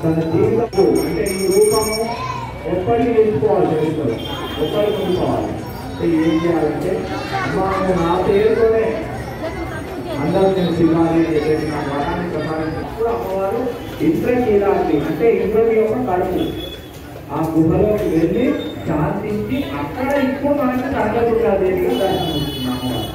తన జీవితము అంటే ఈ రూపము ఎప్పటికీ నిలుపుకోవాలి చరిత్రలో ఎప్పటికీ నిలుపుకోవాలి అంటే ఏం చేయాలంటే అమ్మా నువ్వు నా పేరుతోనే అందరూ నేను శివాని అని చెప్పేసి నా మతాన్ని ప్రసాదించినప్పుడు అమ్మవారు ఇంద్రకీలాద్రి అంటే ఇంద్రుని యొక్క కడుపు ఆ గుహలోకి వెళ్ళి శాంతించి అక్కడ ఇప్పుడు మనకి కనకదుర్గాదేవిగా దర్శనం ఇస్తుంది అమ్మవారు